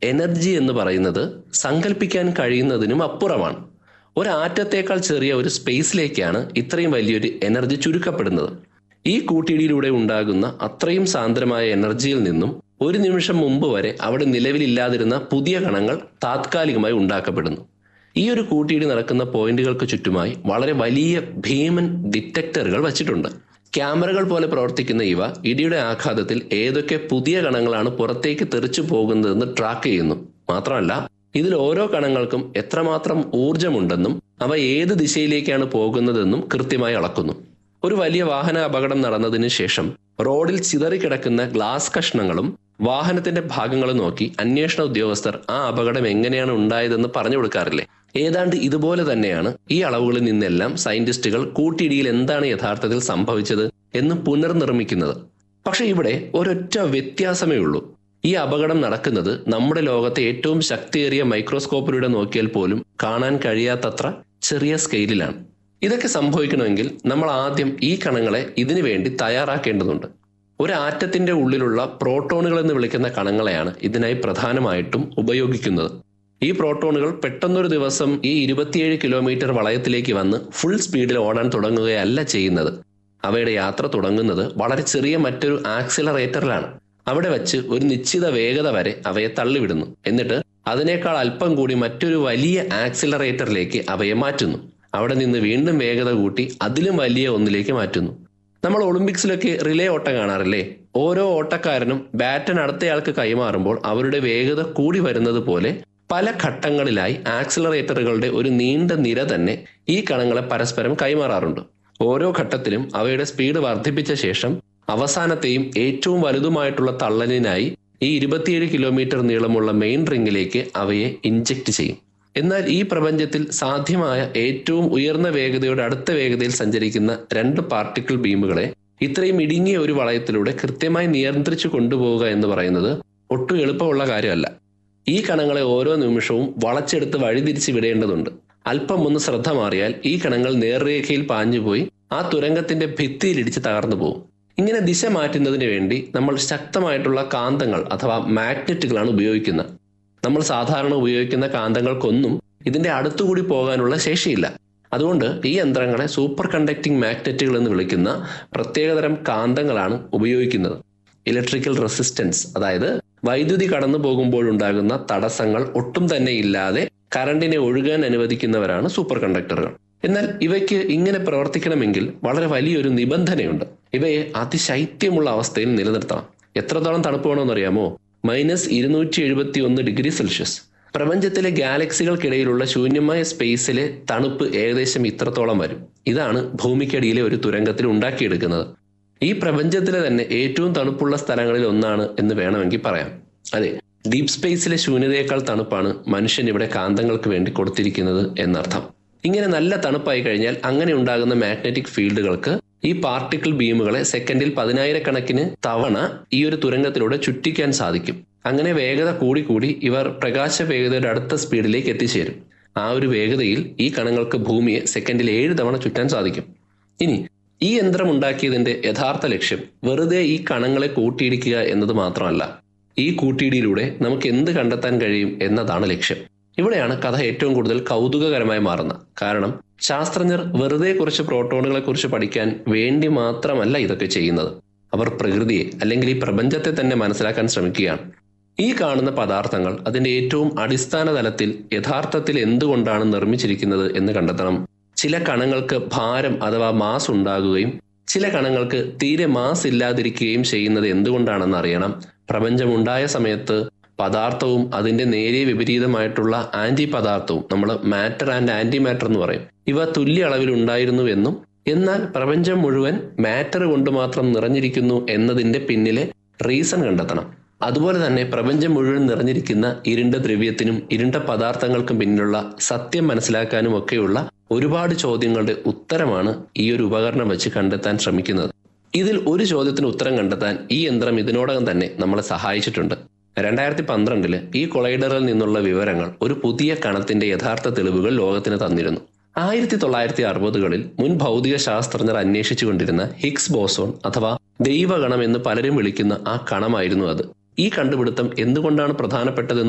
energy എന്ന് പറയുന്നത് സങ്കല്പിക്കാൻ കഴിയുന്നതിനും അപ്പുറമാണ് ഒരാറ്റത്തേക്കാൾ ചെറിയ ഒരു സ്പേസിലേക്കാണ് ഇത്രയും വലിയൊരു എനർജി ചുരുക്കപ്പെടുന്നത് ഈ കൂട്ടിയിടിയിലൂടെ ഉണ്ടാകുന്ന അത്രയും സാന്ദ്രമായ എനർജിയിൽ നിന്നും ഒരു നിമിഷം മുമ്പ് വരെ അവിടെ നിലവിലില്ലാതിരുന്ന പുതിയ കണങ്ങൾ താത്കാലികമായി ഉണ്ടാക്കപ്പെടുന്നു ഈ ഒരു കൂട്ടിയിടി നടക്കുന്ന പോയിന്റുകൾക്ക് ചുറ്റുമായി വളരെ വലിയ ഭീമൻ ഡിറ്റക്ടറുകൾ വച്ചിട്ടുണ്ട് ക്യാമറകൾ പോലെ പ്രവർത്തിക്കുന്ന ഇവ ഇടിയുടെ ആഘാതത്തിൽ ഏതൊക്കെ പുതിയ കണങ്ങളാണ് പുറത്തേക്ക് തെറിച്ചു പോകുന്നതെന്ന് ട്രാക്ക് ചെയ്യുന്നു മാത്രമല്ല ഇതിൽ ഓരോ കണങ്ങൾക്കും എത്രമാത്രം ഊർജമുണ്ടെന്നും അവ ഏത് ദിശയിലേക്കാണ് പോകുന്നതെന്നും കൃത്യമായി അളക്കുന്നു ഒരു വലിയ വാഹന അപകടം നടന്നതിന് ശേഷം റോഡിൽ ചിതറിക്കിടക്കുന്ന ഗ്ലാസ് കഷ്ണങ്ങളും വാഹനത്തിന്റെ ഭാഗങ്ങളും നോക്കി അന്വേഷണ ഉദ്യോഗസ്ഥർ ആ അപകടം എങ്ങനെയാണ് ഉണ്ടായതെന്ന് പറഞ്ഞു കൊടുക്കാറില്ലേ ഏതാണ്ട് ഇതുപോലെ തന്നെയാണ് ഈ അളവുകളിൽ നിന്നെല്ലാം സയന്റിസ്റ്റുകൾ കൂട്ടിയിടിയിൽ എന്താണ് യഥാർത്ഥത്തിൽ സംഭവിച്ചത് എന്ന് പുനർനിർമ്മിക്കുന്നത് പക്ഷെ ഇവിടെ ഒരൊറ്റ വ്യത്യാസമേ ഉള്ളൂ ഈ അപകടം നടക്കുന്നത് നമ്മുടെ ലോകത്തെ ഏറ്റവും ശക്തിയേറിയ മൈക്രോസ്കോപ്പിലൂടെ നോക്കിയാൽ പോലും കാണാൻ കഴിയാത്തത്ര ചെറിയ സ്കെയിലിലാണ് ഇതൊക്കെ സംഭവിക്കണമെങ്കിൽ നമ്മൾ ആദ്യം ഈ കണങ്ങളെ ഇതിനു വേണ്ടി തയ്യാറാക്കേണ്ടതുണ്ട് ഒരു ആറ്റത്തിന്റെ ഉള്ളിലുള്ള പ്രോട്ടോണുകൾ എന്ന് വിളിക്കുന്ന കണങ്ങളെയാണ് ഇതിനായി പ്രധാനമായിട്ടും ഉപയോഗിക്കുന്നത് ഈ പ്രോട്ടോണുകൾ പെട്ടെന്നൊരു ദിവസം ഈ ഇരുപത്തിയേഴ് കിലോമീറ്റർ വളയത്തിലേക്ക് വന്ന് ഫുൾ സ്പീഡിൽ ഓടാൻ തുടങ്ങുകയല്ല ചെയ്യുന്നത് അവയുടെ യാത്ര തുടങ്ങുന്നത് വളരെ ചെറിയ മറ്റൊരു ആക്സിലറേറ്ററിലാണ് അവിടെ വെച്ച് ഒരു നിശ്ചിത വേഗത വരെ അവയെ തള്ളിവിടുന്നു എന്നിട്ട് അതിനേക്കാൾ അല്പം കൂടി മറ്റൊരു വലിയ ആക്സിലറേറ്ററിലേക്ക് അവയെ മാറ്റുന്നു അവിടെ നിന്ന് വീണ്ടും വേഗത കൂട്ടി അതിലും വലിയ ഒന്നിലേക്ക് മാറ്റുന്നു നമ്മൾ ഒളിമ്പിക്സിലൊക്കെ റിലേ ഓട്ടം കാണാറില്ലേ ഓരോ ഓട്ടക്കാരനും ബാറ്റൺ അടുത്തയാൾക്ക് കൈമാറുമ്പോൾ അവരുടെ വേഗത കൂടി വരുന്നത് പോലെ പല ഘട്ടങ്ങളിലായി ആക്സിലറേറ്ററുകളുടെ ഒരു നീണ്ട നിര തന്നെ ഈ കണങ്ങളെ പരസ്പരം കൈമാറാറുണ്ട് ഓരോ ഘട്ടത്തിലും അവയുടെ സ്പീഡ് വർദ്ധിപ്പിച്ച ശേഷം അവസാനത്തെയും ഏറ്റവും വലുതുമായിട്ടുള്ള തള്ളലിനായി ഈ ഇരുപത്തിയേഴ് കിലോമീറ്റർ നീളമുള്ള മെയിൻ റിംഗിലേക്ക് അവയെ ഇഞ്ചക്ട് ചെയ്യും എന്നാൽ ഈ പ്രപഞ്ചത്തിൽ സാധ്യമായ ഏറ്റവും ഉയർന്ന വേഗതയുടെ അടുത്ത വേഗതയിൽ സഞ്ചരിക്കുന്ന രണ്ട് പാർട്ടിക്കിൾ ബീമുകളെ ഇത്രയും ഇടുങ്ങിയ ഒരു വളയത്തിലൂടെ കൃത്യമായി നിയന്ത്രിച്ചു കൊണ്ടുപോവുക എന്ന് പറയുന്നത് ഒട്ടും എളുപ്പമുള്ള കാര്യമല്ല ഈ കണങ്ങളെ ഓരോ നിമിഷവും വളച്ചെടുത്ത് വഴിതിരിച്ച് വിടേണ്ടതുണ്ട് അല്പം ഒന്ന് ശ്രദ്ധ മാറിയാൽ ഈ കണങ്ങൾ നേർരേഖയിൽ പാഞ്ഞുപോയി ആ തുരങ്കത്തിന്റെ ഭിത്തിയിലിടിച്ച് തകർന്നു പോകും ഇങ്ങനെ ദിശ മാറ്റുന്നതിന് വേണ്ടി നമ്മൾ ശക്തമായിട്ടുള്ള കാന്തങ്ങൾ അഥവാ മാഗ്നറ്റുകളാണ് ഉപയോഗിക്കുന്നത് നമ്മൾ സാധാരണ ഉപയോഗിക്കുന്ന കാന്തങ്ങൾക്കൊന്നും ഇതിന്റെ അടുത്തുകൂടി പോകാനുള്ള ശേഷിയില്ല അതുകൊണ്ട് ഈ യന്ത്രങ്ങളെ സൂപ്പർ കണ്ടക്ടിങ് മാഗ്നറ്റുകൾ എന്ന് വിളിക്കുന്ന പ്രത്യേകതരം കാന്തങ്ങളാണ് ഉപയോഗിക്കുന്നത് ഇലക്ട്രിക്കൽ റെസിസ്റ്റൻസ് അതായത് വൈദ്യുതി കടന്നു പോകുമ്പോഴുണ്ടാകുന്ന തടസ്സങ്ങൾ ഒട്ടും തന്നെ ഇല്ലാതെ കറണ്ടിനെ ഒഴുകാൻ അനുവദിക്കുന്നവരാണ് സൂപ്പർ കണ്ടക്ടറുകൾ എന്നാൽ ഇവയ്ക്ക് ഇങ്ങനെ പ്രവർത്തിക്കണമെങ്കിൽ വളരെ വലിയൊരു നിബന്ധനയുണ്ട് ഇവയെ അതിശൈത്യമുള്ള അവസ്ഥയിൽ നിലനിർത്തണം എത്രത്തോളം തണുപ്പ് വേണമെന്നറിയാമോ മൈനസ് ഇരുന്നൂറ്റി എഴുപത്തി ഒന്ന് ഡിഗ്രി സെൽഷ്യസ് പ്രപഞ്ചത്തിലെ ഗാലക്സികൾക്കിടയിലുള്ള ശൂന്യമായ സ്പേസിലെ തണുപ്പ് ഏകദേശം ഇത്രത്തോളം വരും ഇതാണ് ഭൂമിക്കടിയിലെ ഒരു തുരങ്കത്തിൽ ഉണ്ടാക്കിയെടുക്കുന്നത് ഈ പ്രപഞ്ചത്തിലെ തന്നെ ഏറ്റവും തണുപ്പുള്ള സ്ഥലങ്ങളിൽ ഒന്നാണ് എന്ന് വേണമെങ്കിൽ പറയാം അതെ ഡീപ് സ്പേസിലെ ശൂന്യതയേക്കാൾ തണുപ്പാണ് മനുഷ്യൻ ഇവിടെ കാന്തങ്ങൾക്ക് വേണ്ടി കൊടുത്തിരിക്കുന്നത് എന്നർത്ഥം ഇങ്ങനെ നല്ല തണുപ്പായി കഴിഞ്ഞാൽ അങ്ങനെ ഉണ്ടാകുന്ന മാഗ്നറ്റിക് ഫീൽഡുകൾക്ക് ഈ പാർട്ടിക്കിൾ ബീമുകളെ സെക്കൻഡിൽ പതിനായിരക്കണക്കിന് തവണ ഈ ഒരു തുരങ്കത്തിലൂടെ ചുറ്റിക്കാൻ സാധിക്കും അങ്ങനെ വേഗത കൂടി കൂടി ഇവർ പ്രകാശ വേഗതയുടെ അടുത്ത സ്പീഡിലേക്ക് എത്തിച്ചേരും ആ ഒരു വേഗതയിൽ ഈ കണങ്ങൾക്ക് ഭൂമിയെ സെക്കൻഡിൽ ഏഴ് തവണ ചുറ്റാൻ സാധിക്കും ഇനി ഈ യന്ത്രം ഉണ്ടാക്കിയതിന്റെ യഥാർത്ഥ ലക്ഷ്യം വെറുതെ ഈ കണങ്ങളെ കൂട്ടിയിടിക്കുക എന്നത് മാത്രമല്ല ഈ കൂട്ടിയിടിയിലൂടെ നമുക്ക് എന്ത് കണ്ടെത്താൻ കഴിയും എന്നതാണ് ലക്ഷ്യം ഇവിടെയാണ് കഥ ഏറ്റവും കൂടുതൽ കൗതുകകരമായി മാറുന്നത് കാരണം ശാസ്ത്രജ്ഞർ വെറുതെ കുറച്ച് പ്രോട്ടോണുകളെ കുറിച്ച് പഠിക്കാൻ വേണ്ടി മാത്രമല്ല ഇതൊക്കെ ചെയ്യുന്നത് അവർ പ്രകൃതിയെ അല്ലെങ്കിൽ ഈ പ്രപഞ്ചത്തെ തന്നെ മനസ്സിലാക്കാൻ ശ്രമിക്കുകയാണ് ഈ കാണുന്ന പദാർത്ഥങ്ങൾ അതിന്റെ ഏറ്റവും അടിസ്ഥാന തലത്തിൽ യഥാർത്ഥത്തിൽ എന്തുകൊണ്ടാണ് നിർമ്മിച്ചിരിക്കുന്നത് എന്ന് കണ്ടെത്തണം ചില കണങ്ങൾക്ക് ഭാരം അഥവാ മാസ് ഉണ്ടാകുകയും ചില കണങ്ങൾക്ക് തീരെ മാസ് ഇല്ലാതിരിക്കുകയും ചെയ്യുന്നത് എന്തുകൊണ്ടാണെന്ന് അറിയണം പ്രപഞ്ചമുണ്ടായ സമയത്ത് പദാർത്ഥവും അതിന്റെ നേരിയ വിപരീതമായിട്ടുള്ള ആന്റി പദാർത്ഥവും നമ്മൾ മാറ്റർ ആൻഡ് ആന്റി മാറ്റർ എന്ന് പറയും ഇവ തുല്യ അളവിൽ ഉണ്ടായിരുന്നു എന്നും എന്നാൽ പ്രപഞ്ചം മുഴുവൻ മാറ്റർ കൊണ്ട് മാത്രം നിറഞ്ഞിരിക്കുന്നു എന്നതിന്റെ പിന്നിലെ റീസൺ കണ്ടെത്തണം അതുപോലെ തന്നെ പ്രപഞ്ചം മുഴുവൻ നിറഞ്ഞിരിക്കുന്ന ഇരുണ്ട ദ്രവ്യത്തിനും ഇരുണ്ട പദാർത്ഥങ്ങൾക്കും പിന്നിലുള്ള സത്യം മനസ്സിലാക്കാനും ഒക്കെയുള്ള ഒരുപാട് ചോദ്യങ്ങളുടെ ഉത്തരമാണ് ഈ ഒരു ഉപകരണം വെച്ച് കണ്ടെത്താൻ ശ്രമിക്കുന്നത് ഇതിൽ ഒരു ചോദ്യത്തിന് ഉത്തരം കണ്ടെത്താൻ ഈ യന്ത്രം ഇതിനോടകം തന്നെ നമ്മളെ സഹായിച്ചിട്ടുണ്ട് രണ്ടായിരത്തി പന്ത്രണ്ടില് ഈ കൊളൈഡറിൽ നിന്നുള്ള വിവരങ്ങൾ ഒരു പുതിയ കണത്തിന്റെ യഥാർത്ഥ തെളിവുകൾ ലോകത്തിന് തന്നിരുന്നു ആയിരത്തി തൊള്ളായിരത്തി അറുപതുകളിൽ മുൻ ഭൗതിക ശാസ്ത്രജ്ഞർ അന്വേഷിച്ചു കൊണ്ടിരുന്ന ഹിഗ്സ് ബോസോൺ അഥവാ ദൈവഗണം എന്ന് പലരും വിളിക്കുന്ന ആ കണമായിരുന്നു അത് ഈ കണ്ടുപിടുത്തം എന്തുകൊണ്ടാണ് പ്രധാനപ്പെട്ടതെന്ന്